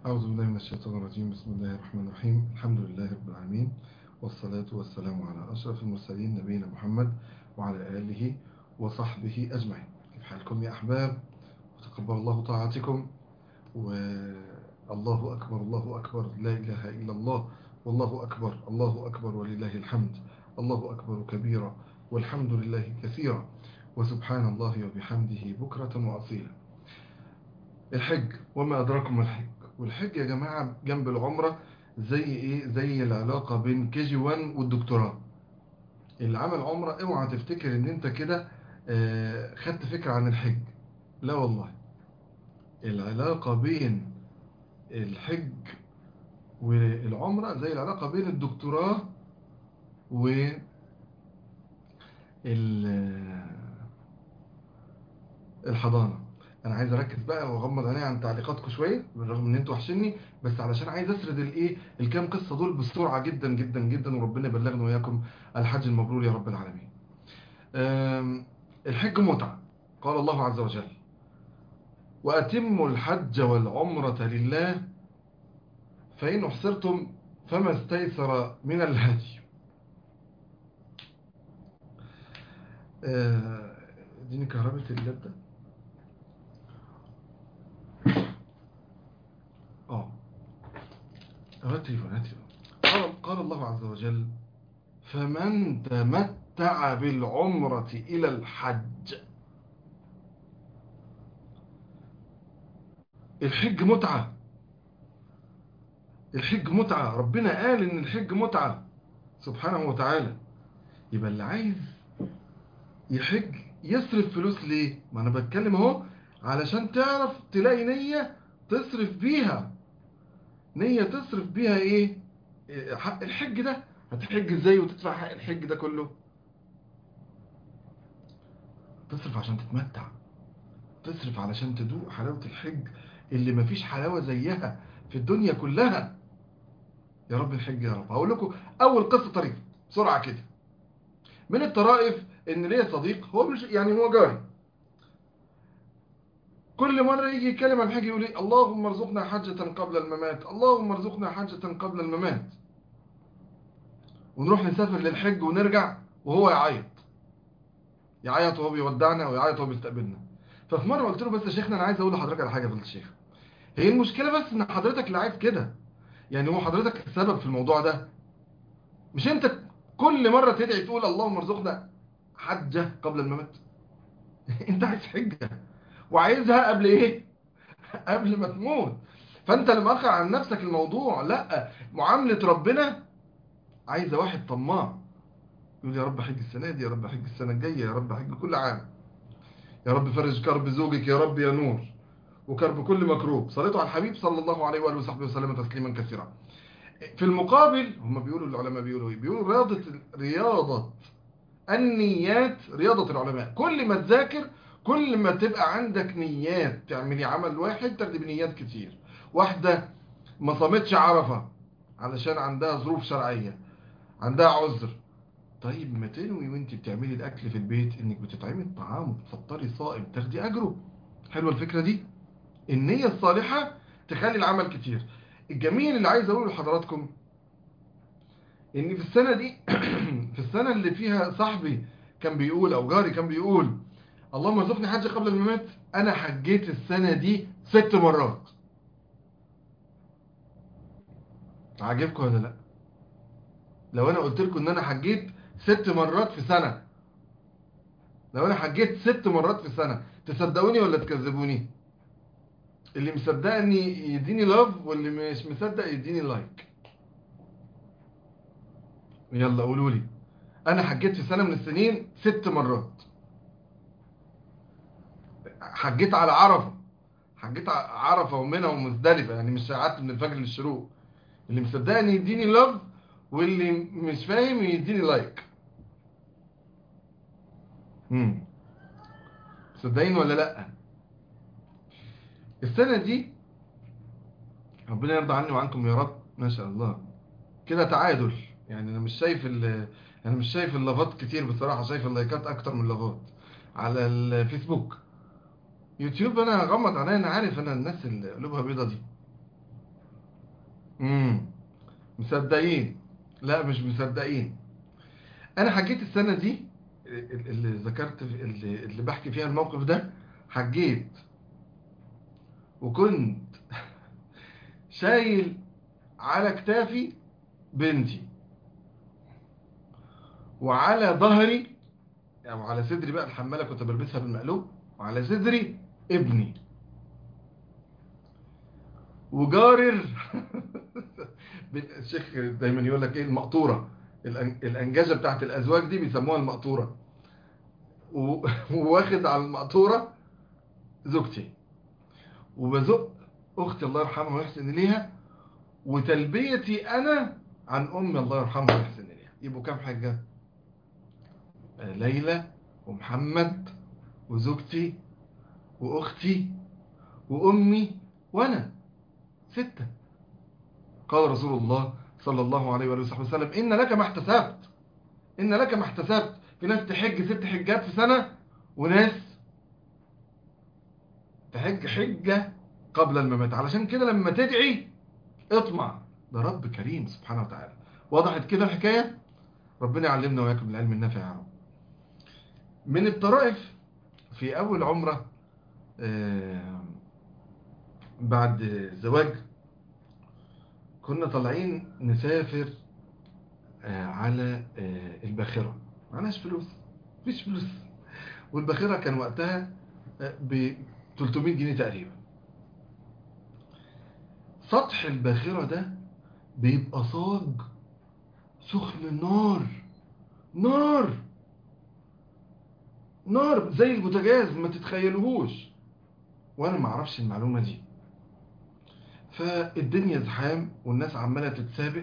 أعوذ بالله من الشيطان الرجيم بسم الله الرحمن الرحيم الحمد لله رب العالمين والصلاة والسلام على أشرف المرسلين نبينا محمد وعلى آله وصحبه أجمعين كيف حالكم يا أحباب وتقبل الله طاعتكم والله أكبر الله أكبر لا إله إلا الله والله أكبر الله أكبر ولله الحمد الله أكبر كبيرا والحمد لله كثيرا وسبحان الله وبحمده بكرة وأصيلا الحج وما أدراكم الحج والحج يا جماعة جنب العمرة زي إيه زي العلاقة بين كي جي 1 والدكتوراه اللي عمل عمرة اوعى تفتكر ان انت كده آه، خدت فكرة عن الحج لا والله العلاقة بين الحج والعمرة زي العلاقة بين الدكتوراه و ال- الحضانة انا عايز اركز بقى واغمض عيني عن تعليقاتكم شويه بالرغم ان انتوا وحشني بس علشان عايز اسرد الايه الكام قصه دول بسرعه جدا جدا جدا وربنا يبلغنا واياكم الحج المبرور يا رب العالمين أم، الحج متعه قال الله عز وجل واتموا الحج والعمره لله فان احصرتم فما استيسر من الهدي آه، اديني كهرباء اللاب ده اه هات تليفون هات تليفون قال, قال الله عز وجل فمن تمتع بالعمرة إلى الحج الحج متعة الحج متعة ربنا قال إن الحج متعة سبحانه وتعالى يبقى اللي عايز يحج يصرف فلوس ليه ما أنا بتكلم اهو علشان تعرف تلاقي نية تصرف بيها نية تصرف بيها ايه إيه، حق الحج ده هتحج ازاي وتدفع حق الحج ده كله تصرف عشان تتمتع تصرف علشان تدوق حلاوة الحج اللي مفيش حلاوة زيها في الدنيا كلها يا رب الحج يا رب هقول لكم اول قصة طريف بسرعة كده من الطرائف ان ليا صديق هو مش يعني هو جاري كل مرة يجي يتكلم عن حاجة يقول لي اللهم ارزقنا حجة قبل الممات اللهم ارزقنا حجة قبل الممات ونروح نسافر للحج ونرجع وهو يعيط يعيط وهو بيودعنا ويعيط وهو بيستقبلنا ففي مرة قلت له بس يا شيخنا انا عايز اقول لحضرتك على حاجة يا فضيلة الشيخ هي المشكلة بس ان حضرتك اللي عايز كده يعني هو حضرتك السبب في الموضوع ده مش انت كل مرة تدعي تقول اللهم ارزقنا حجة قبل الممات انت عايز حجة وعايزها قبل ايه قبل ما تموت فانت اللي مأخر عن نفسك الموضوع لا معاملة ربنا عايزة واحد طماع يقول يا رب حج السنة دي يا رب حج السنة الجاية يا رب حج كل عام يا رب فرج كرب زوجك يا رب يا نور وكرب كل مكروب صليتوا على الحبيب صلى الله عليه وآله وصحبه وسلم تسليما كثيرا في المقابل هم بيقولوا العلماء بيقولوا ايه بيقولوا رياضة رياضة النيات رياضة العلماء كل ما تذاكر كل ما تبقى عندك نيات تعملي عمل واحد تاخدي بنيات كتير واحدة ما صامتش عرفة علشان عندها ظروف شرعية عندها عذر طيب ما تنوي وانت بتعملي الاكل في البيت انك بتطعمي الطعام وبتفطري صائم تاخدي اجره حلوه الفكرة دي النية الصالحة تخلي العمل كتير الجميل اللي عايز اقوله لحضراتكم ان في السنة دي في السنة اللي فيها صاحبي كان بيقول او جاري كان بيقول اللهم ارزقني حج قبل الممات انا حجيت السنة دي ست مرات عاجبكم ولا لا لو انا قلت لكم ان انا حجيت ست مرات في سنة لو انا حجيت ست مرات في سنة تصدقوني ولا تكذبوني اللي مصدقني يديني لاف واللي مش مصدق يديني لايك يلا قولوا لي انا حجيت في سنة من السنين ست مرات حجيت على عرفة حجيت على عرفة ومنى ومزدلفة يعني مش قعدت من الفجر للشروق اللي مصدقني يديني لاف واللي مش فاهم يديني لايك امم مصدقين ولا لا السنة دي ربنا يرضى عني وعنكم يا رب ما شاء الله كده تعادل يعني انا مش شايف ال انا مش شايف اللافات كتير بصراحة شايف اللايكات اكتر من اللافات على الفيسبوك يوتيوب انا هغمض عينيا انا عارف انا الناس اللي قلوبها بيضة دي امم مصدقين لا مش مصدقين انا حجيت السنه دي اللي ذكرت اللي, اللي بحكي فيها الموقف ده حجيت وكنت شايل على كتافي بنتي وعلى ظهري او على صدري بقى الحماله كنت بلبسها بالمقلوب وعلى صدري ابني وجارر الشيخ دايما يقول لك ايه المقطوره الأن- الانجاجه بتاعت الازواج دي بيسموها المقطوره و- وواخد على المقطوره زوجتي وبزق اختي الله يرحمها ويحسن اليها وتلبيتي انا عن امي الله يرحمها ويحسن اليها يبقوا كام حاجه آه، ليلى ومحمد وزوجتي واختي وامي وانا سته قال رسول الله صلى الله عليه وآله وصحبه وسلم إن لك ما احتسبت إن لك ما احتسبت في ناس تحج ست حجات في سنة وناس تحج حجة قبل الممات علشان كده لما تدعي اطمع ده رب كريم سبحانه وتعالى وضحت كده الحكاية ربنا يعلمنا وياكم العلم النافع يا رب من الطرائف في أول عمرة آه، بعد الزواج كنا طالعين نسافر آه، على آه، الباخرة معناش فلوس مفيش فلوس والباخرة كان وقتها ب 300 جنيه تقريبا سطح الباخرة ده بيبقى صاج سخن نار نار نار زي البوتاجاز ما تتخيلوهوش وانا ما اعرفش المعلومة دي فالدنيا زحام والناس عمالة تتسابق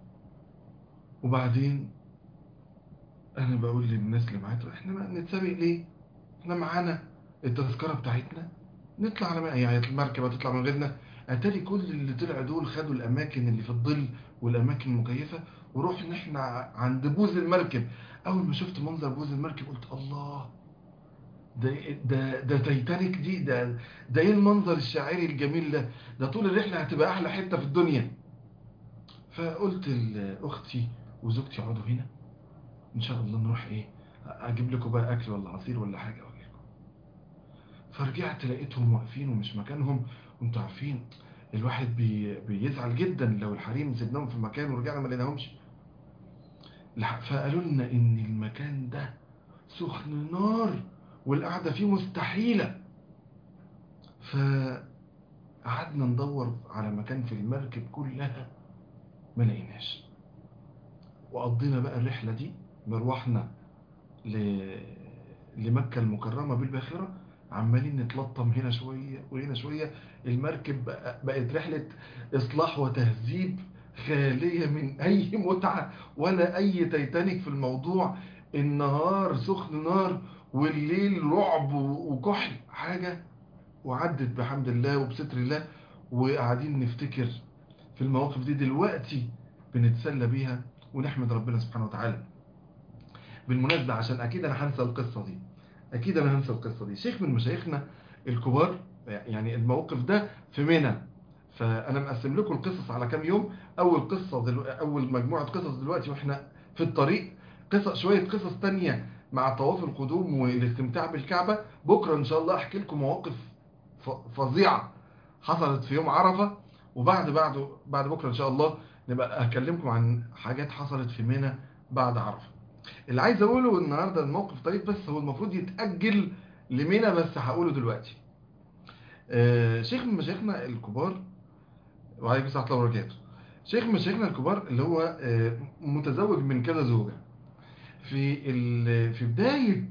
وبعدين انا بقول للناس اللي معايا طب احنا ما نتسابق ليه احنا معانا التذكرة بتاعتنا نطلع على ما يعني المركبة تطلع من غيرنا اتاري كل اللي طلع دول خدوا الاماكن اللي في الظل والاماكن المكيفة ورحنا احنا عند بوز المركب اول ما شفت منظر بوز المركب قلت الله ده ده ده تايتانيك دي ده ده ايه المنظر الشاعري الجميل ده ده طول الرحله هتبقى احلى حته في الدنيا فقلت لاختي وزوجتي اقعدوا هنا ان شاء الله نروح ايه اجيب لكم بقى اكل ولا عصير ولا حاجه واجي لكم فرجعت لقيتهم واقفين ومش مكانهم وانتوا عارفين الواحد بي بيزعل جدا لو الحريم سيبناهم في مكان ورجعنا ما لقيناهمش لح- فقالوا لنا ان المكان ده سخن نار والقعدة فيه مستحيلة فقعدنا ندور على مكان في المركب كلها ما لقيناش وقضينا بقى الرحلة دي مروحنا ل... لمكة المكرمة بالباخرة عمالين نتلطم هنا شوية وهنا شوية المركب بقى- بقت رحلة إصلاح وتهذيب خالية من أي متعة ولا أي تيتانيك في الموضوع النهار سخن نار والليل رعب و- وكحل حاجة وعدت بحمد الله وبستر الله وقاعدين نفتكر في المواقف دي دلوقتي بنتسلى بيها ونحمد ربنا سبحانه وتعالى بالمناسبة عشان أكيد أنا هنسى القصة دي أكيد أنا هنسى القصة دي شيخ من مشايخنا الكبار يعني الموقف ده في منى فأنا مقسم لكم القصص على كام يوم أول قصة دلو... أول مجموعة قصص دلوقتي وإحنا في الطريق قصص شوية قصص تانية مع طواف القدوم والاستمتاع بالكعبة بكرة إن شاء الله أحكي لكم مواقف ف- فظيعة حصلت في يوم عرفة وبعد بعده بعد بكرة إن شاء الله نبقى أكلمكم عن حاجات حصلت في منى بعد عرفة اللي عايز أقوله النهاردة الموقف طريق بس هو المفروض يتأجل لمنى بس هقوله دلوقتي آه، شيخ من مشايخنا الكبار وعليكم السلام ورحمة الله وبركاته شيخ من مشايخنا الكبار اللي هو آه، متزوج من كذا زوجة في ال- في بداية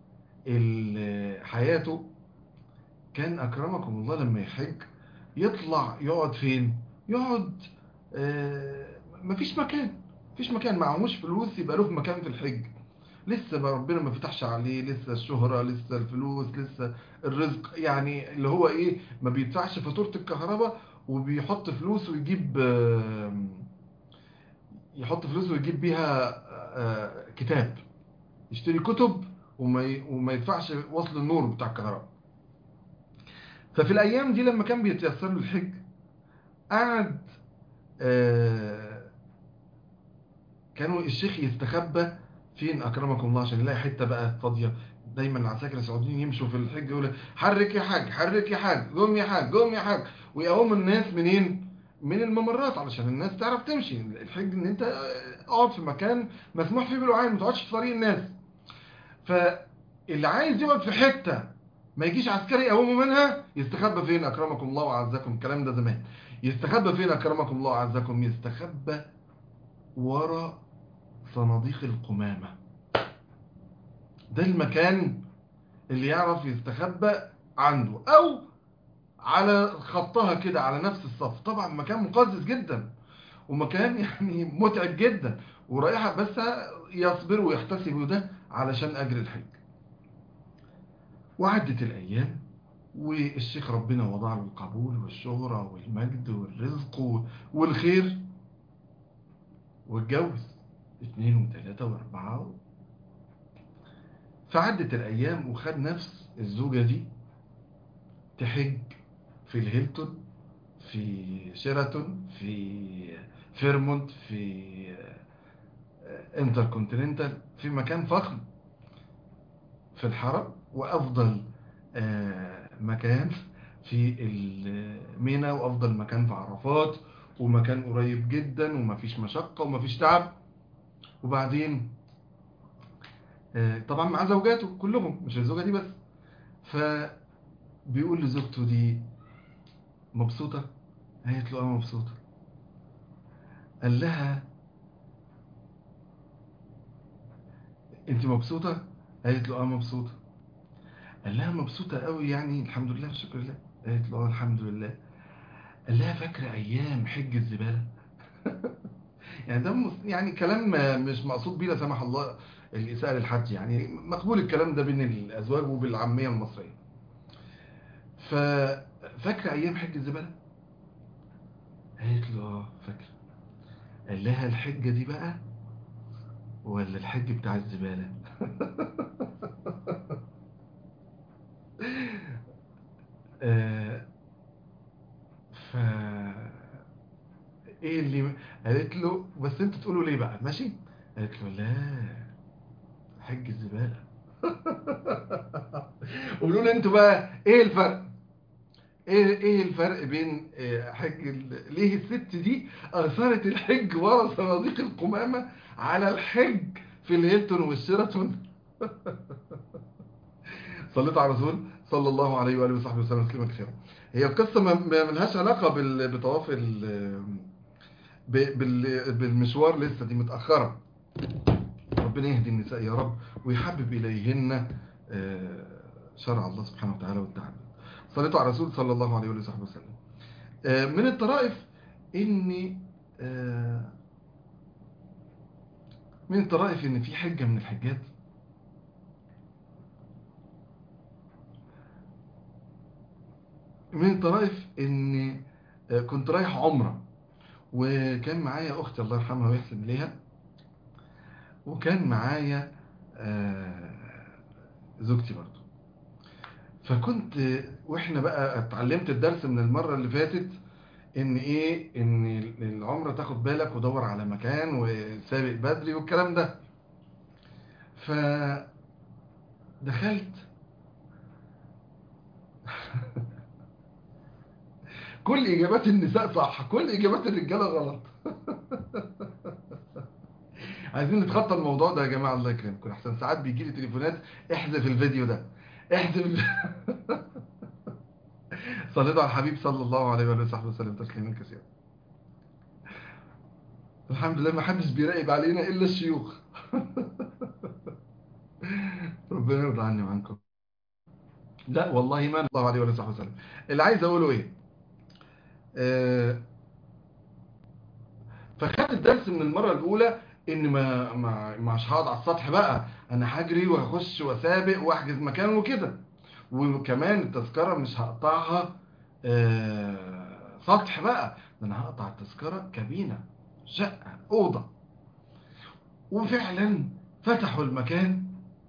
ال- حياته كان أكرمكم الله لما يحج يطلع يقعد فين يقعد آه، مفيش مكان مفيش مكان معهوش فلوس يبقى له مكان في الحج لسه بقى ربنا ما فتحش عليه لسه الشهرة لسه الفلوس لسه الرزق يعني اللي هو ايه ما بيدفعش فاتورة الكهرباء وبيحط فلوس ويجيب آم، يحط فلوس ويجيب بيها آه، كتاب يشتري كتب وما ي- وما يدفعش وصل النور بتاع الكهرباء ففي الايام دي لما كان بيتيسر له الحج قعد آه، كانوا الشيخ يستخبى فين اكرمكم الله عشان يلاقي حته بقى فاضيه دايما العساكر السعوديين يمشوا في الحج يقولوا حرك يا حاج حرك يا حاج قوم يا حاج قوم يا حاج ويقوموا الناس منين من الممرات علشان الناس تعرف تمشي الحج ان انت آه، اقعد في مكان مسموح فيه بالوعين ما تقعدش في طريق الناس فاللي عايز يقعد في حته ما يجيش عسكري يقومه منها يستخبى فين اكرمكم الله وعزكم الكلام ده زمان يستخبى فين اكرمكم الله وعزكم يستخبى ورا صناديق القمامة ده المكان اللي يعرف يستخبى عنده او على خطها كده على نفس الصف طبعا مكان مقزز جدا ومكان يعني متعب جدا ورائحة بس يصبروا ويحتسبوا ده علشان اجر الحج وعدت الايام والشيخ ربنا وضع له القبول والشهرة والمجد والرزق و- والخير واتجوز اتنين وتلاتة واربعة فعدت الأيام وخد نفس الزوجة دي تحج في الهيلتون في شيراتون في فيرمونت في انتركونتيننتال في مكان فخم في الحرم وأفضل آه، مكان في المينا وأفضل مكان في عرفات ومكان قريب جدا ومفيش مشقة ومفيش تعب وبعدين آه، طبعا مع زوجاته كلهم مش الزوجة دي بس فبيقول لزوجته دي مبسوطة قالت له اه مبسوطة قال لها انت مبسوطة قالت له اه مبسوطة قال لها مبسوطة قوي يعني الحمد لله والشكر لله قالت له اه الحمد لله قال لها فاكرة ايام حج الزبالة يعني ده مس- يعني كلام مش مقصود بيه لا سمح الله الإساءة للحج يعني مقبول الكلام ده بين الأزواج وبالعامية المصرية ففاكرة أيام حج الزبالة قالت له اه فاكرة قال لها الحجة دي بقى ولا الحج بتاع الزبالة آه، ف ايه اللي قالت له بس انتوا تقولوا ليه بقى ماشي قالت له لا حج الزبالة قولوا لي انتوا بقى ايه الفرق ايه ايه الفرق بين آه، حج ال... ليه الست دي اثرت الحج ورا صناديق القمامة على الحج في الهيلتون والشيراتون صليت على الرسول صلى الله عليه واله وصحبه وسلم تسليما كثيرا هي القصه ما ما لهاش علاقه بال- بطواف ال- ب- بال- بالمشوار لسه دي متاخره ربنا يهدي النساء يا رب ويحبب اليهن آه، شرع الله سبحانه وتعالى والتعبد صليت على الرسول صلى الله عليه واله وصحبه وسلم آه، من الطرائف ان آه، من الطرائف ان في حجه من الحجات من الطرائف ان كنت رايح عمرة وكان معايا اختي الله يرحمها ويحسن اليها وكان معايا آه، زوجتي برضو فكنت واحنا بقى اتعلمت الدرس من المرة اللي فاتت ان ايه ان العمرة تاخد بالك ودور على مكان وسابق بدري والكلام ده فدخلت كل اجابات النساء صح كل اجابات الرجاله غلط عايزين نتخطى الموضوع ده يا جماعه الله يكرمكم احسن ساعات بيجي لي تليفونات احذف الفيديو ده احذف ال- صليتوا على الحبيب صلى الله عليه وآله وصحبه وسلم تسليما كثيرا الحمد لله ما حدش بيراقب علينا الا الشيوخ ربنا يرضى عني وعنكم لا والله ما الله عليه وآله وصحبه وسلم اللي عايز اقوله ايه آه، فخدت الدرس من المرة الأولى إن ما ما مش هقعد على السطح بقى أنا هجري وهخش وأسابق وأحجز مكان وكده وكمان التذكرة مش هقطعها آه، سطح بقى ده أنا هقطع التذكرة كابينة شقة أوضة وفعلا فتحوا المكان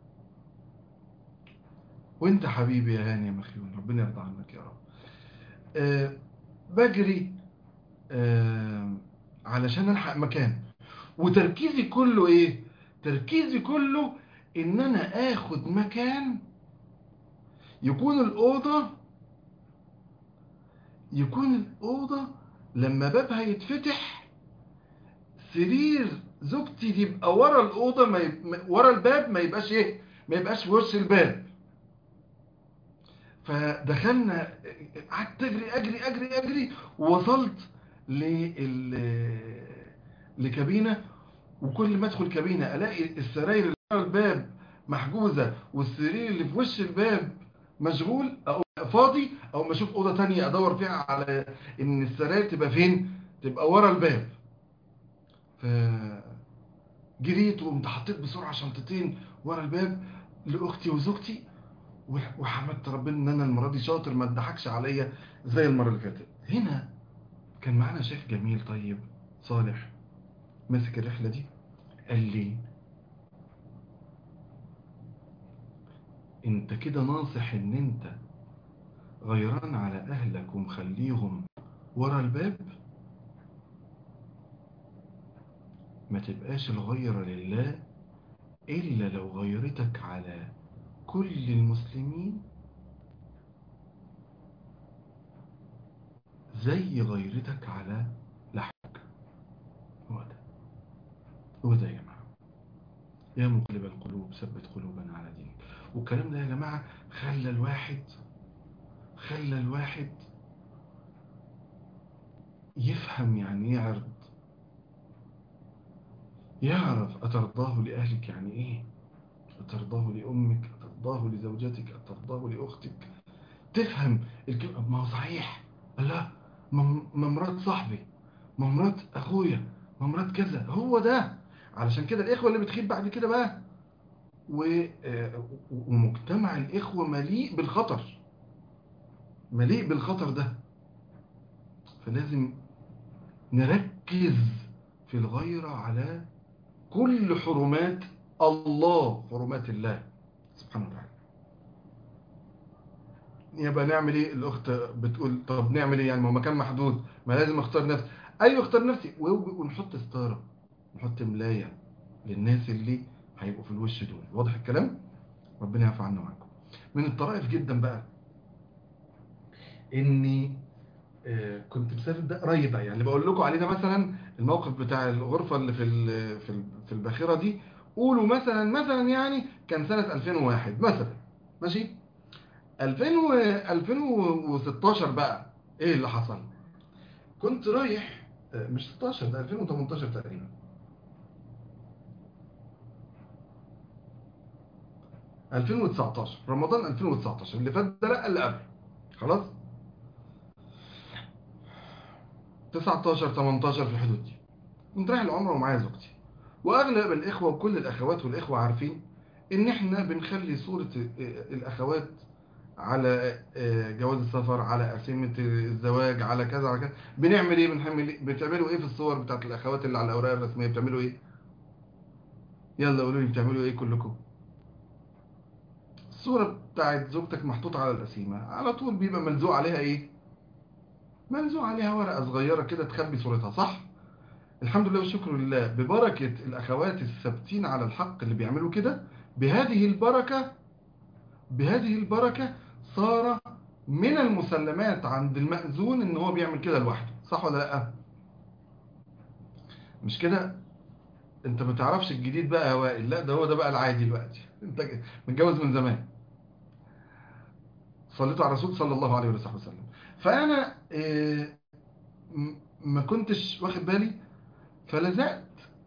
وانت حبيبي يا هاني يا مخيون ربنا يرضى عنك يا رب آه، بجري آه، علشان الحق مكان وتركيزي كله ايه تركيزي كله ان انا اخد مكان يكون الاوضه يكون الاوضه لما بابها يتفتح سرير زوجتي يبقى ورا الاوضه ما يب... ورا الباب ما يبقاش ايه ما يبقاش في وش الباب فدخلنا قعدت اجري اجري اجري اجري ووصلت لل لكابينه وكل ما ادخل كابينه الاقي السراير اللي ورا الباب محجوزه والسرير اللي في وش الباب مشغول او فاضي او ما اشوف اوضه تانية ادور فيها على ان السراير تبقى فين تبقى ورا الباب ف جريت وقمت حطيت بسرعه شنطتين ورا الباب لاختي وزوجتي وحمدت ربنا ان انا المره دي شاطر ما اتضحكش عليا زي المره اللي فاتت هنا كان معانا شيخ جميل طيب صالح ماسك الرحله دي قال لي انت كده ناصح ان انت غيران على اهلك ومخليهم ورا الباب ما تبقاش الغيرة لله إلا لو غيرتك على كل المسلمين زي غيرتك على لحمك هو ده هو ده يا جماعة يا مقلب القلوب ثبت قلوبنا على دينك والكلام ده يا جماعة خلى الواحد خلى الواحد يفهم يعني ايه عرض يعرف أترضاه لأهلك يعني إيه أترضاه لأمك أترضاه لزوجتك أترضاه لأختك تفهم الكلمة ما هو صحيح لا ما مرات صاحبي ما مرات أخويا ما مرات كذا هو ده علشان كده الإخوة اللي بتخيب بعد كده بقى ومجتمع الإخوة مليء بالخطر مليء بالخطر ده فلازم نركز في الغيرة على كل حرمات الله حرمات الله سبحانه وتعالى يبقى نعمل ايه الاخت بتقول طب نعمل ايه يعني ما هو مكان محدود ما لازم اختار نفسي ايوه اختار نفسي ونحط ستاره نحط ملايه للناس اللي هيبقوا في الوش دول واضح الكلام ربنا يعفو عنا وعنكم من الطرائف جدا بقى اني كنت مسافر ده قريب يعني اللي بقول لكم عليه ده مثلا الموقف بتاع الغرفة اللي في في في الباخرة دي قولوا مثلا مثلا يعني كان سنة 2001 مثلا ماشي 2000 و 2016 بقى ايه اللي حصل كنت رايح مش 16 ده 2018 تقريبا ألفين وتسعتاشر رمضان ألفين وتسعتاشر اللي فات ده لا اللي قبل خلاص 19 18 في الحدود دي كنت رايح العمره ومعايا زوجتي واغلب الاخوه وكل الاخوات والاخوه عارفين ان احنا بنخلي صوره الاخوات على جواز السفر على قسيمه الزواج على كذا على كذا بنعمل ايه بنعمل ايه بتعملوا ايه في الصور بتاعت الاخوات اللي على الاوراق الرسميه بتعملوا ايه يلا قولوا لي بتعملوا ايه كلكم الصوره بتاعت زوجتك محطوطه على القسيمه على طول بيبقى ملزوق عليها ايه منزوع عليها ورقة صغيرة كده تخبي صورتها صح الحمد لله والشكر لله ببركة الأخوات الثابتين على الحق اللي بيعملوا كده بهذه البركة بهذه البركة صار من المسلمات عند المأذون ان هو بيعمل كده لوحده صح ولا لا مش كده انت ما تعرفش الجديد بقى يا وائل لا ده هو ده بقى العادي دلوقتي انت متجوز من زمان صليتوا على الرسول صلى الله عليه وسلم فانا إيه ما كنتش واخد بالي فلزقت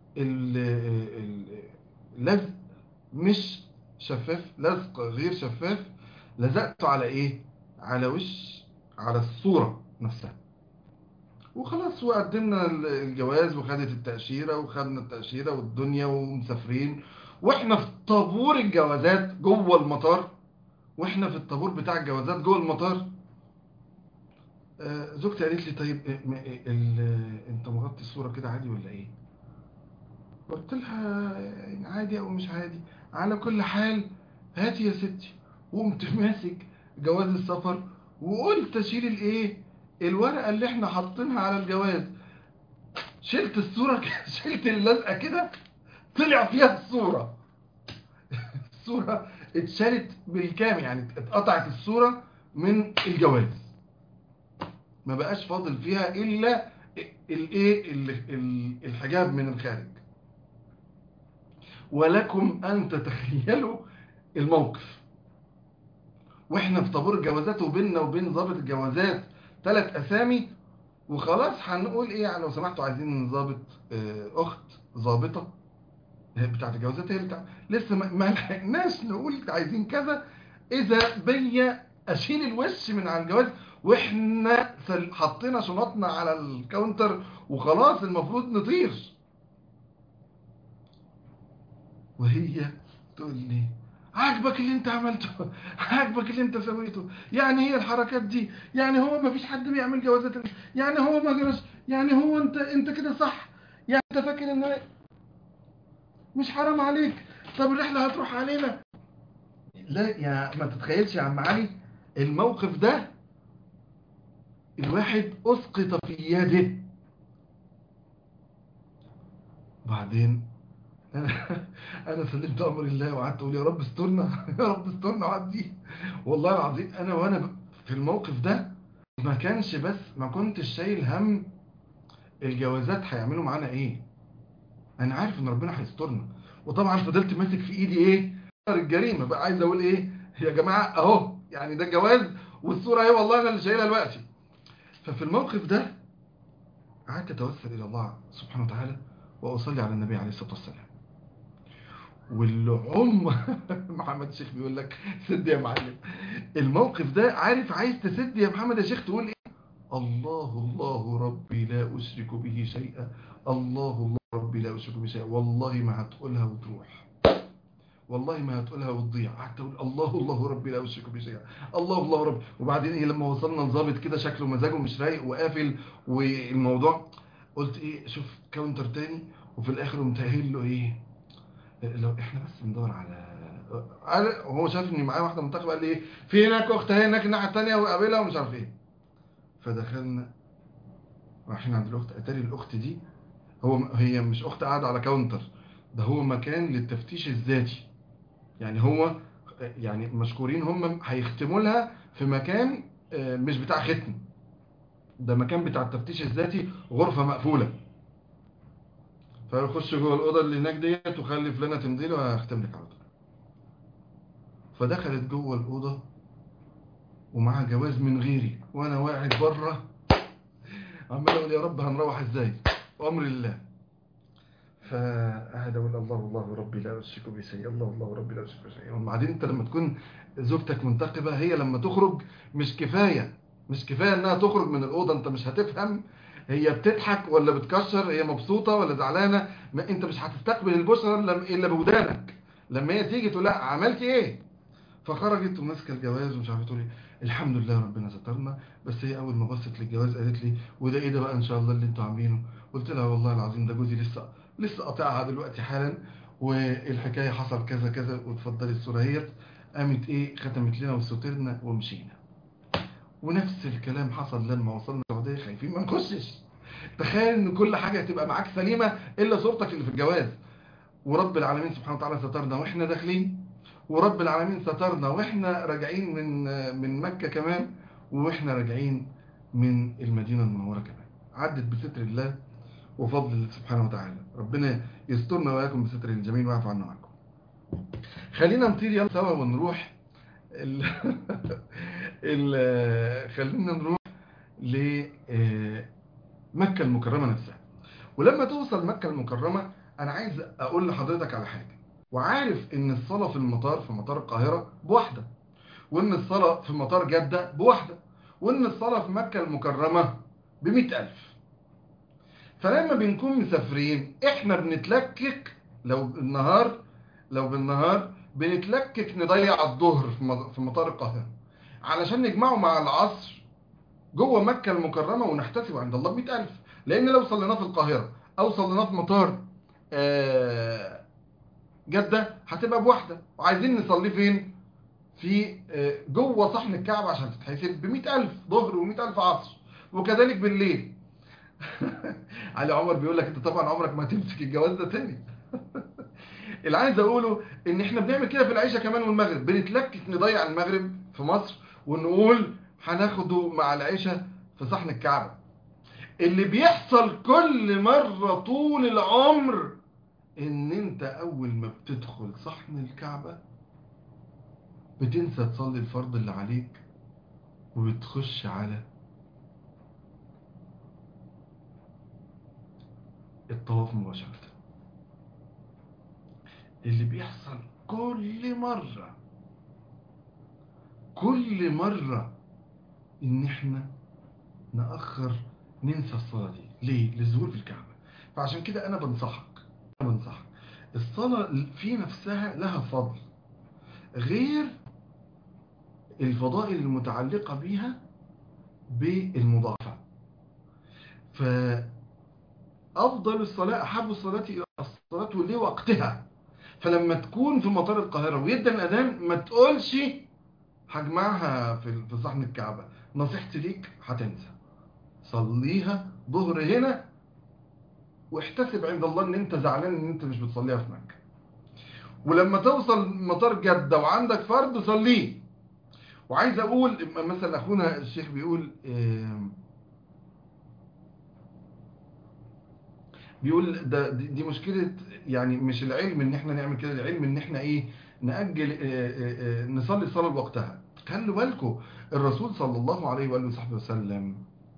اللزق مش شفاف لزق غير شفاف لزقته على ايه على وش على الصورة نفسها وخلاص وقدمنا الجواز وخدت التأشيرة وخدنا التأشيرة والدنيا ومسافرين واحنا في طابور الجوازات جوه المطار واحنا في الطابور بتاع الجوازات جوه المطار زوجتي قالت لي طيب انت مغطي الصورة كده عادي ولا ايه قلت لها عادي او مش عادي على كل حال هاتي يا ستي وقمت ماسك جواز السفر وقلت اشيل الايه الورقة اللي احنا حاطينها على الجواز شلت الصورة شلت اللزقة كده طلع فيها الصورة الصورة اتشالت بالكامل يعني اتقطعت الصورة من الجواز ما بقاش فاضل فيها الا الايه الحجاب من الخارج ولكم ان تتخيلوا الموقف واحنا في طابور الجوازات وبيننا وبين ضابط الجوازات ثلاث اسامي وخلاص هنقول ايه يعني لو سمحتوا عايزين ضابط اخت ضابطه بتاعت الجوازات هي بتاع لسه ما لحقناش نقول عايزين كذا اذا بيا اشيل الوش من على الجواز واحنا حطينا شنطنا على الكاونتر وخلاص المفروض نطير وهي تقول لي عاجبك اللي انت عملته عاجبك اللي انت سويته يعني هي الحركات دي يعني هو ما فيش حد بيعمل جوازات يعني هو ما جرش يعني هو انت انت كده صح يعني انت فاكر ان مش حرام عليك طب الرحله هتروح علينا لا يا ما تتخيلش يا عم علي الموقف ده الواحد اسقط في يده وبعدين انا انا سلمت امر الله وقعدت اقول يا رب استرنا يا رب استرنا وعدي والله العظيم انا وانا في الموقف ده ما كانش بس ما كنتش شايل هم الجوازات هيعملوا معانا ايه انا عارف ان ربنا هيسترنا وطبعا فضلت ماسك في ايدي ايه الجريمه بقى عايز اقول ايه يا جماعه اهو يعني ده الجواز والصوره اهي والله انا اللي شايلها دلوقتي ففي الموقف ده قعدت اتوسل الى الله سبحانه وتعالى واصلي على النبي عليه الصلاه والسلام والعم محمد الشيخ بيقول لك سد يا معلم الموقف ده عارف عايز تسد يا محمد يا شيخ تقول ايه الله الله ربي لا اشرك به شيئا الله الله ربي لا اشرك به شيئا والله ما هتقولها وتروح والله ما هتقولها وتضيع قعدت اقول الله الله ربي لا اشرك به شيئا الله الله ربي وبعدين ايه لما وصلنا نظابط كده شكله مزاجه مش رايق وقافل والموضوع قلت ايه شوف كاونتر تاني وفي الاخر قمت قايل له ايه لو احنا بس بندور على على هو شاف اني معايا واحده منتخبه قال لي ايه في هناك اخت هي هناك الناحيه الثانيه وقابلها ومش عارف ايه فدخلنا رايحين عند الاخت اتاري الاخت دي هو هي مش اخت قاعده على كاونتر ده هو مكان للتفتيش الذاتي يعني هو يعني مشكورين هم هيختموا لها في مكان مش بتاع ختم ده مكان بتاع التفتيش الذاتي غرفه مقفوله فخش جوه الاوضه اللي هناك ديت وخلي فلانه تمضي له وهختم لك على طول فدخلت جوه الاوضه ومعاها جواز من غيري وانا قاعد بره عمال اقول يا رب هنروح ازاي وامر الله فقعد اقول الله الله ربي لا اشرك به شيئا الله الله ربي لا اشرك به شيئا وبعدين انت لما تكون زوجتك منتقبه هي لما تخرج مش كفايه مش كفايه انها تخرج من الاوضه انت مش هتفهم هي بتضحك ولا بتكشر هي مبسوطة ولا زعلانة ما انت مش هتستقبل البشرة الا بودانك لما هي تيجي تقول لها عملتي ايه فخرجت وماسكه الجواز ومش عارفه تقول ايه الحمد لله ربنا سترنا بس هي اول ما بصت للجواز قالت لي وده ايه ده بقى ان شاء الله اللي انتوا عاملينه قلت لها والله العظيم ده جوزي لسه لسه قاطعها دلوقتي حالا والحكايه حصل كذا كذا وتفضلي الصوره اهيت قامت ايه ختمت لنا وسترنا ومشينا ونفس الكلام حصل لما وصلنا السعوديه خايفين ما نخشش تخيل ان كل حاجه هتبقى معاك سليمه الا صورتك اللي في الجواز ورب العالمين سبحانه وتعالى سترنا واحنا داخلين ورب العالمين سترنا واحنا راجعين من من مكه كمان واحنا راجعين من المدينه المنوره كمان عدت بستر الله وفضل الله سبحانه وتعالى ربنا يسترنا واياكم بستر الجميل ويعفو عنا وعنكم خلينا نطير يلا سوا ونروح ال... ال... خلينا نروح لمكة المكرمة نفسها ولما توصل مكة المكرمة أنا عايز أقول لحضرتك على حاجة وعارف إن الصلاة في المطار في مطار القاهرة بواحدة وإن الصلاة في مطار جدة بواحدة وإن الصلاة في مكة المكرمة بمئة ألف فلما بنكون مسافرين إحنا بنتلكك لو النهار لو بالنهار بنتلكك نضيع الظهر في مطار القاهرة علشان نجمعه مع العصر جوه مكة المكرمة ونحتسب عند الله بمئة ألف لأن لو صليناه في القاهرة أو صليناه في مطار جدة هتبقى بواحدة وعايزين نصلي فين في جوه صحن الكعبة عشان تتحسب بمئة ألف ظهر ومئة ألف عصر وكذلك بالليل علي عمر بيقول لك انت طبعا عمرك ما هتمسك الجواز ده تاني اللي عايز اقوله ان احنا بنعمل كده في العيشه كمان والمغرب بنتلكك نضيع المغرب في مصر ونقول هناخده مع العيشه في صحن الكعبه اللي بيحصل كل مره طول العمر ان انت اول ما بتدخل صحن الكعبه بتنسى تصلي الفرض اللي عليك وبتخش على الطواف مباشرة اللي بيحصل كل مرة كل مرة ان احنا نأخر ننسى الصلاة دي ليه؟ للظهور في الكعبة فعشان كده انا بنصحك أنا بنصحك الصلاة في نفسها لها فضل غير الفضائل المتعلقة بيها بالمضاعفة فأفضل الصلاة أحب الصلاة إلى الصلاة لوقتها فلما تكون في مطار القاهرة ويدن الأذان ما تقولش هجمعها في في صحن الكعبة نصيحتي ليك هتنسى صليها ظهر هنا واحتسب عند الله ان انت زعلان ان انت مش بتصليها في مكة ولما توصل مطار جدة وعندك فرض صليه وعايز اقول مثلا اخونا الشيخ بيقول بيقول ده دي مشكلة يعني مش العلم ان احنا نعمل كده العلم ان احنا ايه نأجل نصلي الصلاة لوقتها خلوا بالكم الرسول صلى الله عليه وآله وصحبه وسلم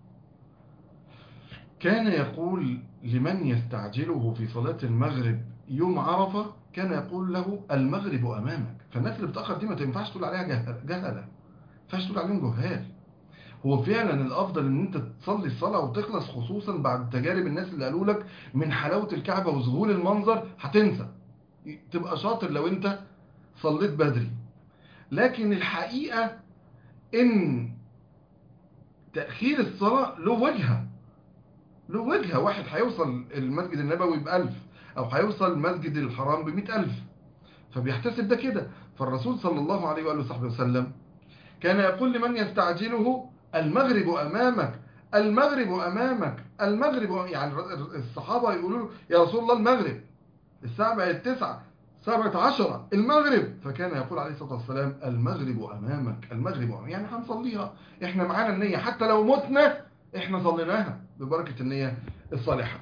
كان يقول لمن يستعجله في صلاة المغرب يوم عرفة كان يقول له المغرب أمامك فالناس اللي بتأخر دي ما تنفعش تقول عليها جهلة ما ينفعش تقول عليهم جهال هو فعلا الأفضل ان انت تصلي الصلاة وتخلص خصوصا بعد تجارب الناس اللي قالوا لك من حلاوة الكعبة وذهول المنظر هتنسى تبقى شاطر لو انت صليت بدري لكن الحقيقة ان تأخير الصلاة له وجهة له وجهة واحد هيوصل المسجد النبوي بألف أو هيوصل المسجد الحرام بمئة ألف فبيحتسب ده كده فالرسول صلى الله عليه وآله وصحبه وسلم كان يقول لمن يستعجله المغرب أمامك المغرب أمامك المغرب يعني الصحابة يقولوا له يا رسول الله المغرب الساعة بقت تسعة سبعة عشرة المغرب فكان يقول عليه الصلاة والسلام المغرب أمامك المغرب أمامك يعني هنصليها احنا معانا النية حتى لو متنا احنا صليناها ببركة النية الصالحة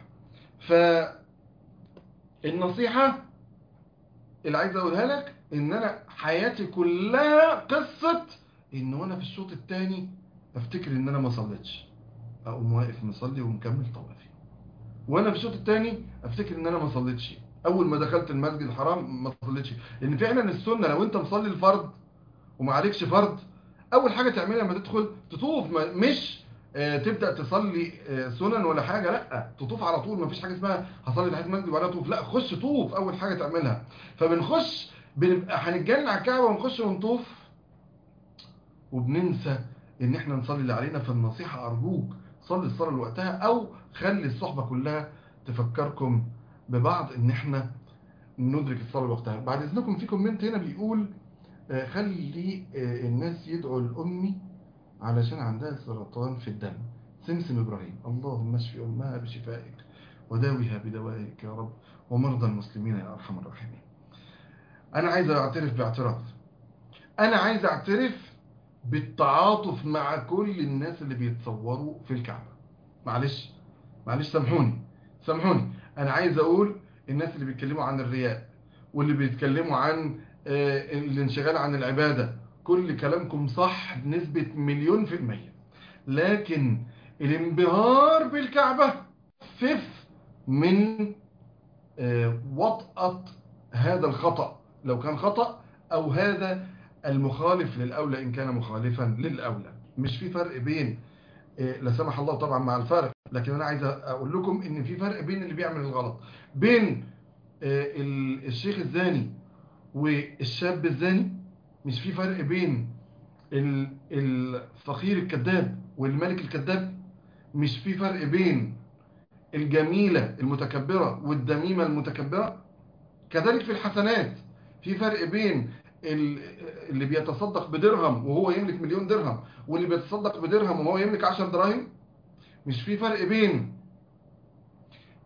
فالنصيحة اللي عايز اقولها لك ان انا حياتي كلها قصة ان وانا في الشوط الثاني افتكر ان انا ما صليتش اقوم واقف مصلي ومكمل طوافي وانا في الشوط الثاني افتكر ان انا ما صليتش اول ما دخلت المسجد الحرام ما صليتش لان فعلا السنة لو انت مصلي الفرض وما عليكش فرض اول حاجة تعملها لما تدخل تطوف مش تبدأ تصلي سنن ولا حاجة لا تطوف على طول ما فيش حاجة اسمها هصلي تحت المسجد وبعدها طوف لا خش طوف اول حاجة تعملها فبنخش بنبقى هنتجنن على الكعبة ونخش ونطوف وبننسى ان احنا نصلي اللي علينا فالنصيحة ارجوك صلي الصلاة لوقتها او خلي الصحبة كلها تفكركم ببعض ان احنا ندرك الصلاة لوقتها بعد اذنكم في كومنت هنا بيقول خلي الناس يدعوا لأمي علشان عندها سرطان في الدم سمسم إبراهيم اللهم اشفي أمها بشفائك وداويها بدوائك يا رب ومرضى المسلمين يا أرحم الراحمين أنا عايز أعترف باعتراف أنا عايز أعترف بالتعاطف مع كل الناس اللي بيتصوروا في الكعبة معلش معلش سامحوني سامحوني أنا عايز أقول الناس اللي بيتكلموا عن الرياء واللي بيتكلموا عن الانشغال عن العبادة كل كلامكم صح بنسبة مليون في المية لكن الانبهار بالكعبة خفف من وطأة هذا الخطأ لو كان خطأ أو هذا المخالف للأولى إن كان مخالفا للأولى مش في فرق بين لا سمح الله طبعا مع الفرق لكن أنا عايز أقول لكم إن في فرق بين اللي بيعمل الغلط بين الشيخ الزاني والشاب الزاني مش في فرق بين الفقير الكذاب والملك الكذاب مش في فرق بين الجميلة المتكبرة والدميمة المتكبرة كذلك في الحسنات في فرق بين اللي بيتصدق بدرهم وهو يملك مليون درهم واللي بيتصدق بدرهم وهو يملك عشر دراهم مش في فرق بين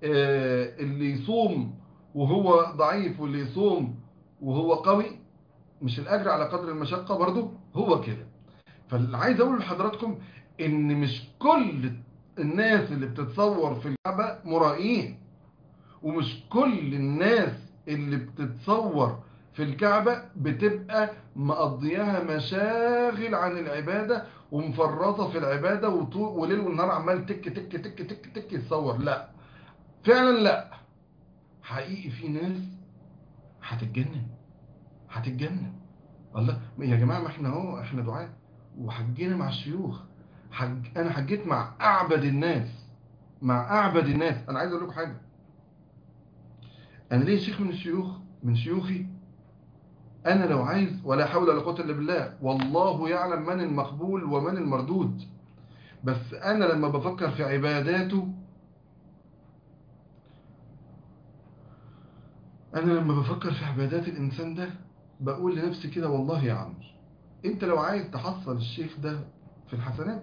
آه، اللي يصوم وهو ضعيف واللي يصوم وهو قوي مش الأجر على قدر المشقة برضو هو كده فاللي عايز أقول لحضراتكم إن مش كل الناس اللي بتتصور في الكعبة مرائين ومش كل الناس اللي بتتصور في الكعبة بتبقى مقضياها مشاغل عن العبادة ومفرطة في العبادة وطول وليل والنهار عمال تك تك تك تك تك يتصور لا فعلا لا حقيقي في ناس هتتجنن هتتجنن الله يا جماعة ما احنا اهو احنا دعاء وحجينا مع الشيوخ حج... انا حجيت مع اعبد الناس مع اعبد الناس انا عايز اقول لكم حاجة انا ليه شيخ من الشيوخ من شيوخي انا لو عايز ولا حول ولا قوه الا بالله والله يعلم من المقبول ومن المردود بس انا لما بفكر في عباداته انا لما بفكر في عبادات الانسان ده بقول لنفسي كده والله يا عمرو انت لو عايز تحصل الشيخ ده في الحسنات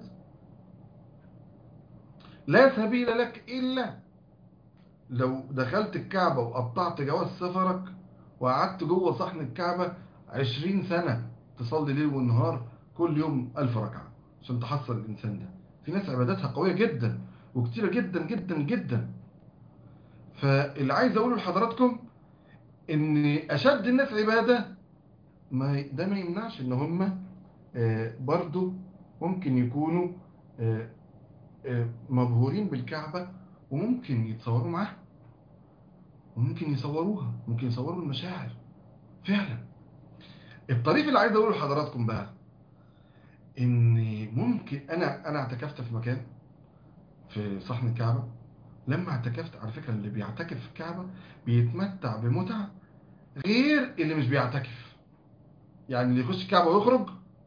لا سبيل لك الا لو دخلت الكعبة وقطعت جواز سفرك وقعدت جوه صحن الكعبة عشرين سنة تصلي ليل والنهار كل يوم ألف ركعة عشان تحصل الإنسان ده في ناس عباداتها قوية جدا وكتيرة جدا جدا جدا فاللي عايز أقوله لحضراتكم إن أشد الناس عبادة ما ده ما يمنعش إن هم آه، برضو ممكن يكونوا آه، آه، مبهورين بالكعبة وممكن يتصوروا معاها وممكن يصوروها ممكن يصوروا المشاعر فعلا الطريق اللي عايز اقوله لحضراتكم بقى ان ممكن انا انا اعتكفت في مكان في صحن الكعبة لما اعتكفت على فكرة اللي بيعتكف في الكعبة بيتمتع بمتعة غير اللي مش بيعتكف يعني اللي يخش الكعبة ويخرج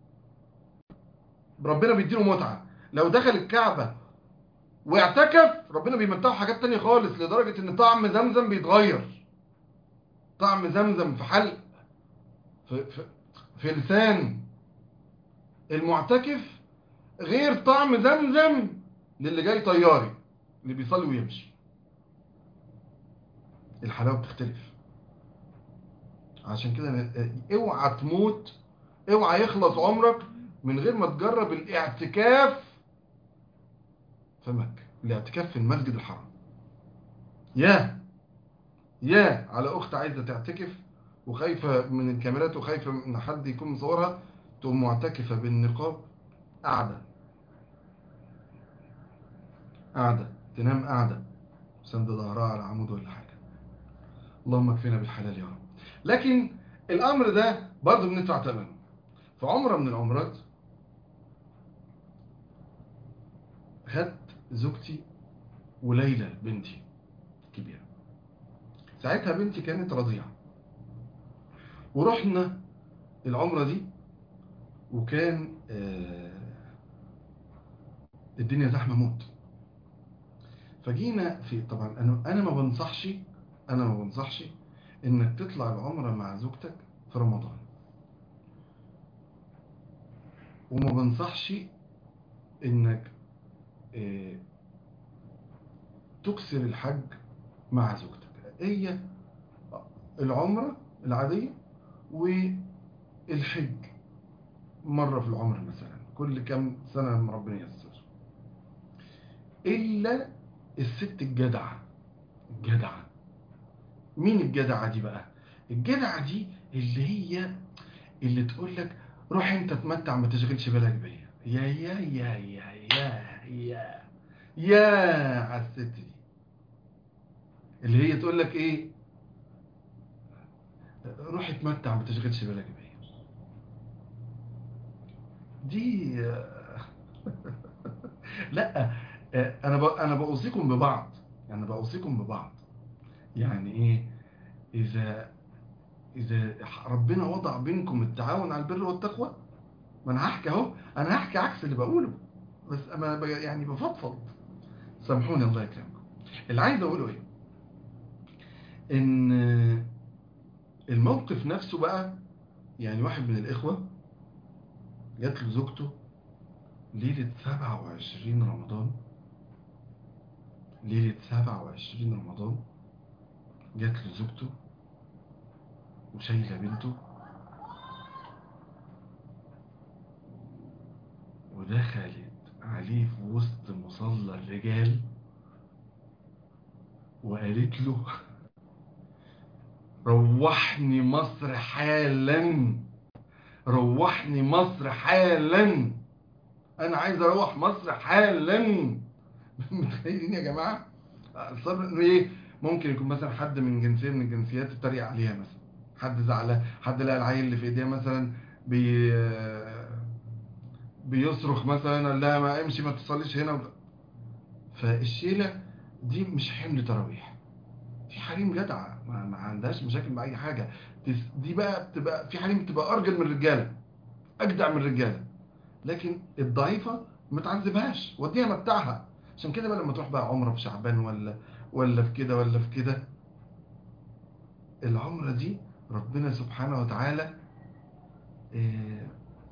ربنا بيديله متعة لو دخل الكعبة واعتكف ربنا بيمتعه حاجات تانية خالص لدرجة ان طعم زمزم بيتغير طعم زمزم في حلق في, في, في لسان المعتكف غير طعم زمزم للي جاي طياري اللي بيصلي ويمشي الحلاوة بتختلف عشان كده أنا- اوعى تموت اوعى يخلص عمرك من غير ما تجرب الاعتكاف في مكة الاعتكاف في المسجد الحرام يا يا على أخت عايزة تعتكف وخايفة من الكاميرات وخايفة من حد يكون مصورها تقوم معتكفة بالنقاب قاعدة قاعدة تنام قاعدة سند ظهرها على عمود ولا حاجة اللهم اكفينا بالحلال يا رب لكن الأمر ده برضه بندفع ثمنه في عمرة من العمرات خدت زوجتي وليلى بنتي كبيرة ساعتها بنتي كانت رضيعة ورحنا العمرة دي وكان آه، الدنيا زحمة موت فجينا في طبعا انا انا ما بنصحش انا ما بنصحش انك تطلع العمرة مع زوجتك في رمضان وما بنصحش انك آه، تكسر الحج مع زوجتك هي العمرة العادية والحج مرة في العمر مثلا كل كم سنة لما ربنا ييسر إلا الست الجدعة الجدعة مين الجدعة دي بقى الجدعة دي اللي هي اللي تقول لك روح انت تمتع ما تشغلش بالك بيا يا يا يا يا يا يا يا على الست دي اللي هي تقول لك ايه روح اتمتع ما تشغلش بالك بيا دي لا انا ب... انا بوصيكم ببعض يعني بوصيكم ببعض يعني ايه اذا اذا ربنا وضع بينكم التعاون على البر والتقوى ما انا هحكي اهو انا هحكي عكس اللي بقوله بس انا ب... يعني بفضفض سامحوني الله يكرمكم اللي عايز اقوله ايه ان الموقف نفسه بقى يعني واحد من الاخوه جات له زوجته ليلة 27 رمضان ليلة 27 رمضان جات له زوجته وشايلة بنته ودخلت عليه في وسط مصلى الرجال وقالت له روحني مصر حالا روحني مصر حالا انا عايز اروح مصر حالا متخيلين يا جماعه الصبر انه ايه ممكن يكون مثلا حد من جنسيه من الجنسيات اتريق عليها مثلا حد زعلان حد لقى العيل اللي في ايديها مثلا بي بيصرخ مثلا قال لها ما امشي ما تصليش هنا فالشيله دي مش حمل تراويح في حريم جدعه ما, ما عندهاش مشاكل مع اي حاجه دي بقى بتبقى في حريم بتبقى ارجل من الرجاله اجدع من الرجاله لكن الضعيفه ما تعذبهاش وديها متعها عشان كده بقى لما تروح بقى عمره في شعبان ولا ولا في كده ولا في كده العمره دي ربنا سبحانه وتعالى إيه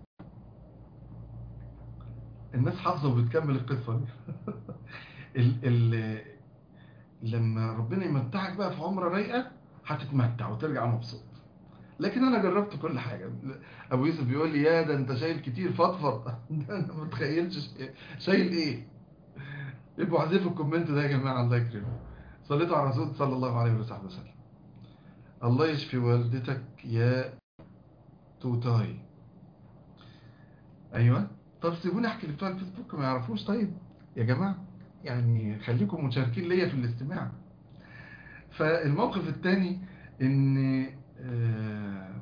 الناس حافظه وبتكمل القصه دي ال ال لما ربنا يمتعك بقى في عمره رايقه هتتمتع وترجع مبسوط لكن انا جربت كل حاجه ابو يوسف بيقول لي يا ده انت شايل كتير فضفض ده انا ما متخيلش شايل ايه ابقوا احذفوا الكومنت ده يا جماعه الله يكرمه صليتوا على الرسول صلى الله عليه وصحبه وسلم الله يشفي والدتك يا توتاي ايوه طب سيبوني احكي لبتوع الفيسبوك ما يعرفوش طيب يا جماعه يعني خليكم مشاركين ليا في الاستماع فالموقف الثاني ان آه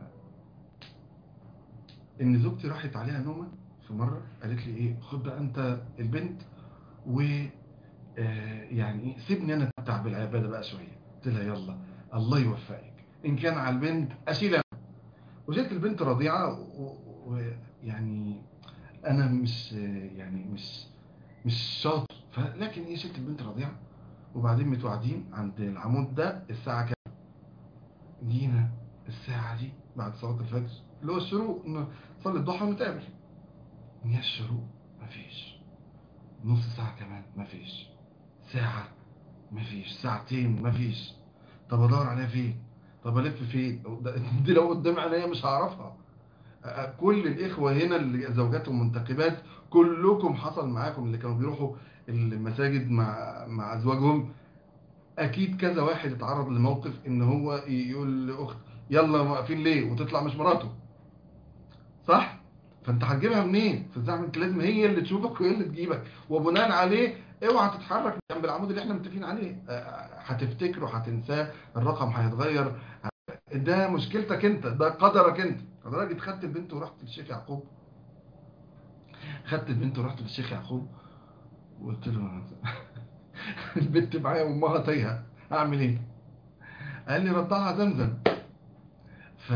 ان زوجتي راحت عليها نومه في مره قالت لي ايه خد بقى انت البنت و آه يعني ايه سيبني انا اتمتع بالعباده بقى شويه قلت لها يلا الله يوفقك ان كان على البنت اشيل انا وجيت البنت رضيعه ويعني انا مش يعني مش مش شاطر فلكن ايه شلت البنت رضيعه وبعدين متوعدين عند العمود ده الساعه كام جينا الساعه دي بعد صلاه الفجر اللي هو الشروق نصلي الضحى ونتقابل يا الشروق مفيش نص ساعه كمان مفيش ساعه مفيش ساعتين مفيش طب ادور عليها فين طب الف فين دي لو قدام عينيا مش هعرفها كل الاخوه هنا اللي زوجاتهم منتقبات كلكم حصل معاكم اللي كانوا بيروحوا المساجد مع مع ازواجهم اكيد كذا واحد اتعرض لموقف ان هو يقول لاخت يلا واقفين ليه وتطلع مش مراته صح فانت هتجيبها منين فالزعم انت لازم هي اللي تشوفك وهي اللي تجيبك وبناء عليه اوعى تتحرك جنب العمود اللي احنا متفقين عليه هتفتكره هتنساه الرقم هيتغير ده مشكلتك انت ده قدرك انت لدرجه خدت البنت ورحت للشيخ يعقوب خدت البنت ورحت للشيخ يعقوب وقلت له البنت معايا وامها تايهه اعمل ايه قال لي رضعها زمزم ف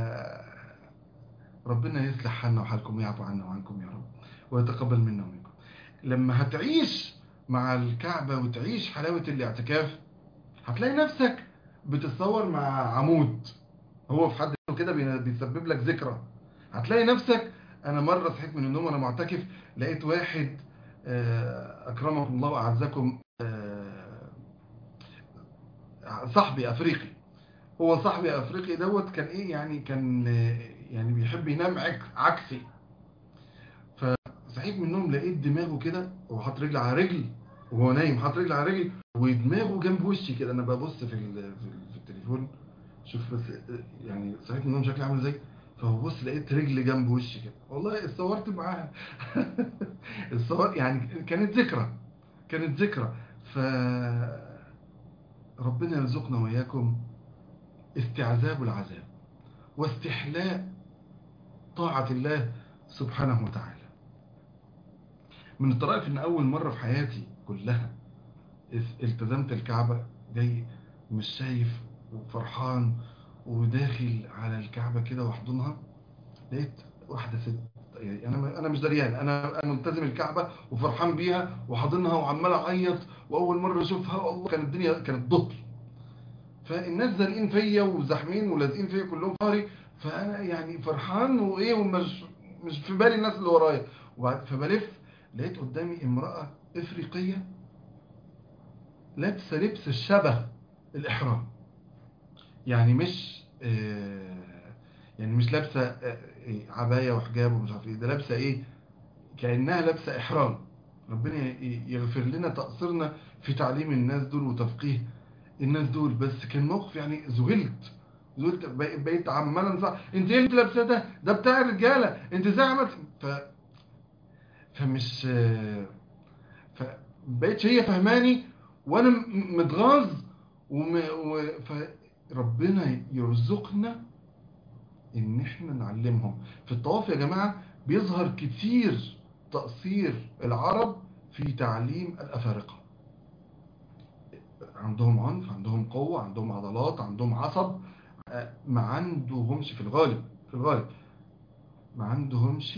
ربنا يصلح حالنا وحالكم ويعفو عنا وعنكم يا رب ويتقبل منا ومنكم لما هتعيش مع الكعبة وتعيش حلاوة الاعتكاف هتلاقي نفسك بتتصور مع عمود هو في حد كده بيسبب لك ذكرى هتلاقي نفسك انا مرة صحيت من النوم وانا معتكف لقيت واحد اكرمكم الله واعزكم صاحبي افريقي هو صاحبي افريقي دوت كان ايه يعني كان يعني بيحب ينام عكسي فصحيت من النوم لقيت دماغه كده وهو حاطط رجل على رجل وهو نايم حاطط رجل على رجل ودماغه جنب وشي كده انا ببص في في التليفون شوف بس يعني صحيت من النوم شكلي عامل ازاي فببص لقيت رجل جنب وشي كده والله اتصورت معاها الصور يعني كانت ذكرى كانت ذكرى ف ربنا يرزقنا وإياكم استعذاب العذاب واستحلاء طاعة الله سبحانه وتعالى من الطرائف ان اول مرة في حياتي كلها التزمت الكعبة جاي مش شايف وفرحان وداخل على الكعبة كده واحضنها لقيت واحدة ست يعني انا انا مش دريان انا انا ملتزم الكعبة وفرحان بيها وحاضنها وعمال اعيط واول مرة اشوفها والله كانت الدنيا كانت ظهر فالناس زارقين فيا وزحمين ولازقين فيا كلهم ظهري فانا يعني فرحان وايه ومش مش في بالي الناس اللي ورايا وبعد فبلف لقيت قدامي امرأة افريقية لابسة لبس الشبه الإحرام يعني مش آه، يعني مش لابسة آه، إيه، عباية وحجاب ومش عارف ايه ده لابسة ايه كأنها لابسة إحرام ربنا ي- يغفر لنا تقصيرنا في تعليم الناس دول وتفقيه الناس دول بس كان موقف يعني ذهلت ذهلت بقيت- بقيت عمال انصح انت ايه اللي لابسه ده ده بتاع الرجاله انت ازاي عملت ف فمش فبقيتش هي فهماني وانا م- متغاظ وم... و... فربنا يرزقنا ان احنا نعلمهم في الطواف يا جماعة بيظهر كتير تقصير العرب في تعليم الأفارقة عندهم عنف عندهم قوة عندهم عضلات عندهم عصب آه، ما عندهمش في الغالب في الغالب ما عندهمش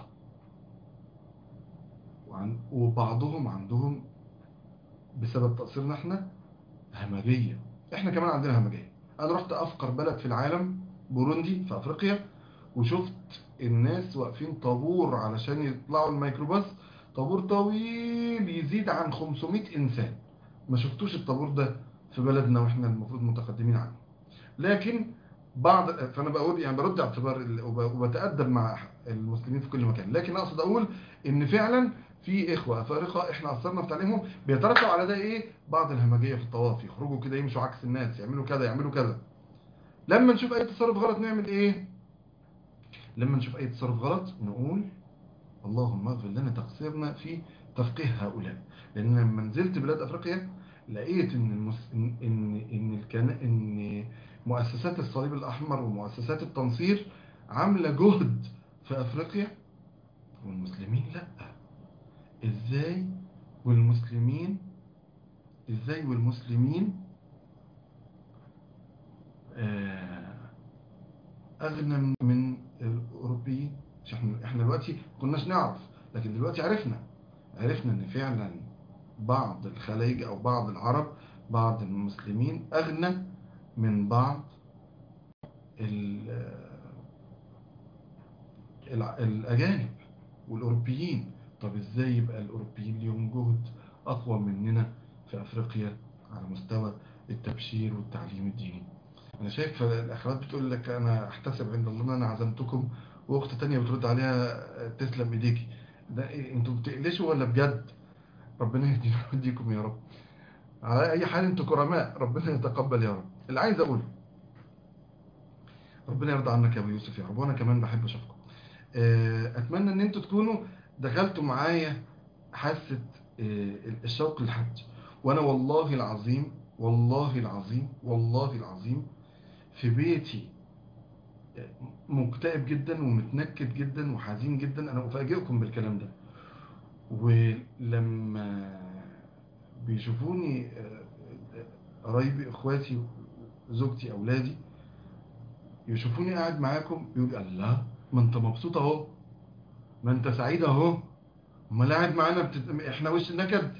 وعن وبعضهم عندهم بسبب تقصيرنا احنا همجية احنا كمان عندنا همجية انا رحت افقر بلد في العالم بوروندي في افريقيا وشفت الناس واقفين طابور علشان يطلعوا الميكروباص طابور طويل يزيد عن 500 انسان ما شفتوش الطابور ده في بلدنا واحنا المفروض متقدمين عنه لكن بعض فانا بقول يعني برد اعتبار ال- وب- وبتأدب مع المسلمين في كل مكان لكن اقصد اقول ان فعلا في اخوه افارقه احنا اثرنا في تعليمهم بيترتب على ده ايه بعض الهمجيه في الطواف يخرجوا كده يمشوا عكس الناس يعملوا كذا يعملوا كذا لما نشوف اي تصرف غلط نعمل ايه لما نشوف اي تصرف غلط نقول اللهم اغفر لنا تقصيرنا في تفقيه هؤلاء لان لما نزلت بلاد افريقيا لقيت ان المس... ان ان ان, الكن... إن مؤسسات الصليب الاحمر ومؤسسات التنصير عامله جهد في افريقيا والمسلمين لا ازاي والمسلمين ازاي والمسلمين آه، اغنى من- من الاوروبيين مش احنا احنا دلوقتي كناش نعرف لكن دلوقتي عرفنا عرفنا ان فعلا بعض الخلايج او بعض العرب بعض المسلمين اغنى من بعض ال- الع- الاجانب والاوروبيين طب ازاي يبقى الاوروبيين ليهم جهد اقوى مننا في افريقيا على مستوى التبشير والتعليم الديني انا شايف الاخوات بتقول لك انا احتسب عند الله ان انا عزمتكم واخت تانية بترد عليها تسلم ايديكي ده إيه انتوا بتقلشوا ولا بجد ربنا يهدينا ويهديكم يا رب على اي حال انتوا كرماء ربنا يتقبل يا رب اللي عايز اقوله ربنا يرضى عنك يا ابو يوسف يا رب وانا كمان بحب اشوفكم آه، اتمنى ان انتوا تكونوا دخلتوا معايا حاسه آه، الشوق للحج وانا والله العظيم والله العظيم والله العظيم في بيتي مكتئب جدا ومتنكد جدا وحزين جدا انا افاجئكم بالكلام ده ولما بيشوفوني آه، آه، قرايبي اخواتي زوجتي اولادي يشوفوني قاعد معاكم يقول الله ما انت مبسوط اهو ما انت سعيد اهو امال قاعد معانا بتت... احنا وش النكد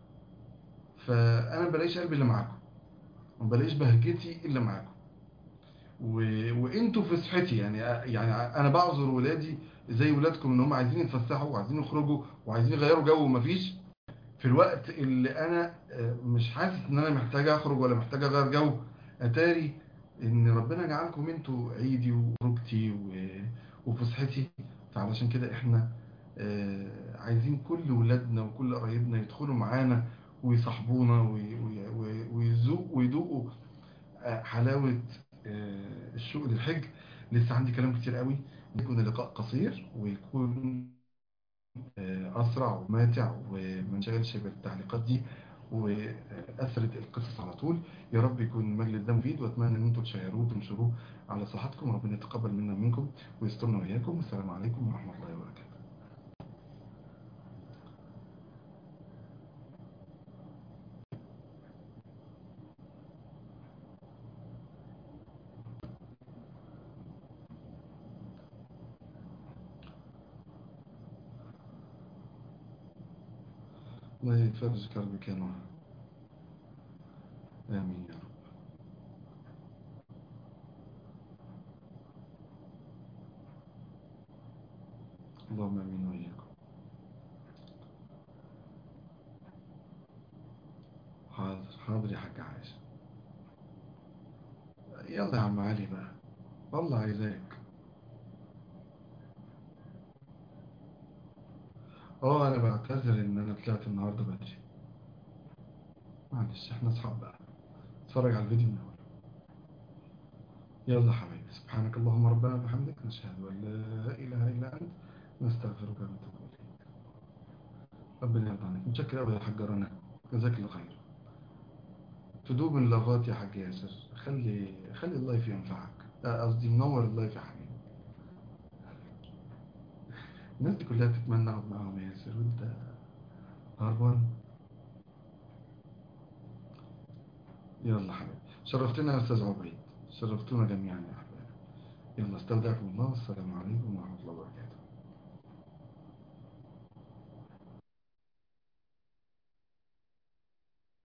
فانا بلاقيش قلبي الا معاكم ما بلاقيش بهجتي الا معاكم و... وانتوا في صحتي يعني يعني انا بعذر ولادي زي ولادكم ان هم عايزين يتفسحوا وعايزين يخرجوا وعايزين يغيروا جو ومفيش في الوقت اللي انا آه، مش حاسس ان انا محتاج اخرج ولا محتاج اغير جو اتاري ان ربنا جعلكم انتوا عيدي وخروجتي و- وفسحتي فعلشان كده احنا آه، عايزين كل ولادنا وكل قرايبنا يدخلوا معانا ويصاحبونا وي- وي- وي- ويذوقوا ويذوقوا آه، حلاوة آه، الشوق للحج لسه عندي كلام كتير قوي يكون اللقاء قصير ويكون آه، أسرع وماتع وما نشغلش بالتعليقات دي وأسرد القصص على طول يا رب يكون المجلس ده مفيد وأتمنى إن أنتم تشيروه وتنشروه على صحتكم ربنا يتقبل منا ومنكم ويسترنا وإياكم والسلام عليكم ورحمة الله وبركاته الله يفرج كربك يا نور آمين يا رب اللهم آمين وإياكم حاضر حاضر حاضر يا حاج عايشة يلا يا عم علي بقى والله عايزاك اه انا بعتذر ان انا طلعت النهارده بدري معلش احنا اصحاب بقى اتفرج على الفيديو من اول يلا حبيبي سبحانك اللهم ربنا وبحمدك نشهد ان لا اله الا انت نستغفرك ونتوب اليك ربنا يرضى عنك متشكر قوي يا حاج رنا جزاك الله خير تدوب اللغات يا حاج ياسر خلي خلي اللايف ينفعك آه، قصدي منور اللايف يا حبيبي الناس دي كلها تتمنى اقعد معاهم يا ياسر وانت هربان يلا حبيبي شرفتنا يا استاذ عبيد شرفتونا جميعا يا احبابي يلا استودعكم الله والسلام عليكم ورحمه الله